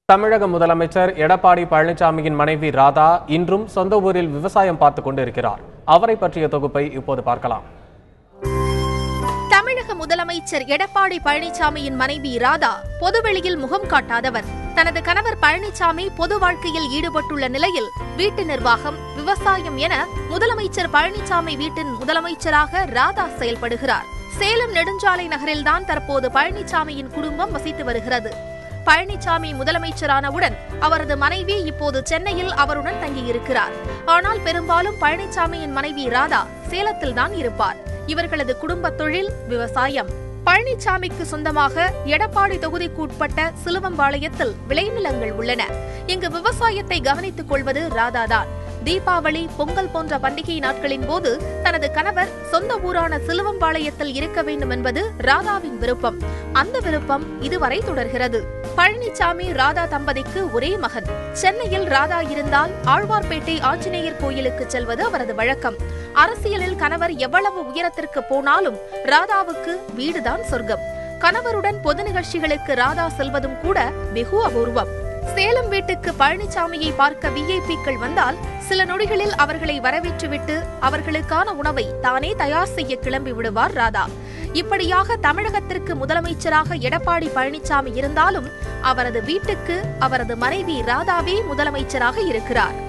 தமிழக முதலமைச்சர் எடப்பாடி பழனிசாமியின் மனைவி ராதா இன்றும் சொந்த ஊரில் விவசாயம் பார்த்துக் கொண்டிருக்கிறார் அவரை பற்றிய தொகுப்பை இப்போது பார்க்கலாம் தமிழக முதலமைச்சர் எடப்பாடி பழனிசாமியின் மனைவி ராதா பொதுவெளியில் முகம் காட்டாதவர் தனது கணவர் பழனிசாமி பொது வாழ்க்கையில் ஈடுபட்டுள்ள நிலையில் வீட்டு நிர்வாகம் விவசாயம் என முதலமைச்சர் பழனிசாமி வீட்டின் முதலமைச்சராக ராதா செயல்படுகிறார் சேலம் நெடுஞ்சாலை நகரில்தான் தற்போது பழனிசாமியின் குடும்பம் வசித்து வருகிறது பழனிசாமி முதலமைச்சரானவுடன் அவரது மனைவி இப்போது சென்னையில் அவருடன் தங்கியிருக்கிறார் ஆனால் பெரும்பாலும் பழனிசாமியின் மனைவி ராதா சேலத்தில்தான் இருப்பார் இவர்களது குடும்ப தொழில் விவசாயம் பழனிசாமிக்கு சொந்தமாக எடப்பாடி தொகுதிக்கு உட்பட்ட சிலுவம்பாளையத்தில் விளைநிலங்கள் உள்ளன இங்கு விவசாயத்தை கவனித்துக் கொள்வது ராதாதான் தீபாவளி பொங்கல் போன்ற பண்டிகை நாட்களின் போது தனது கணவர் சொந்த ஊரான சிலுவம்பாளையத்தில் இருக்க வேண்டும் என்பது ராதாவின் விருப்பம் அந்த விருப்பம் இதுவரை தொடர்கிறது பழனிசாமி ராதா தம்பதிக்கு ஒரே மகன் சென்னையில் ராதா இருந்தால் ஆழ்வார்பேட்டை ஆஞ்சநேயர் கோயிலுக்கு செல்வது அவரது வழக்கம் அரசியலில் கணவர் எவ்வளவு உயரத்திற்கு போனாலும் ராதாவுக்கு வீடுதான் சொர்க்கம் கணவருடன் பொது நிகழ்ச்சிகளுக்கு ராதா செல்வதும் கூட வெகு அபூர்வம் சேலம் வீட்டுக்கு பழனிசாமியை பார்க்க விஐபிக்கள் வந்தால் சில நொடிகளில் அவர்களை வரவேற்றுவிட்டு அவர்களுக்கான உணவை தானே தயார் செய்ய கிளம்பி விடுவார் ராதா இப்படியாக தமிழகத்திற்கு முதலமைச்சராக எடப்பாடி பழனிசாமி இருந்தாலும் அவரது வீட்டுக்கு அவரது மனைவி ராதாவே முதலமைச்சராக இருக்கிறார்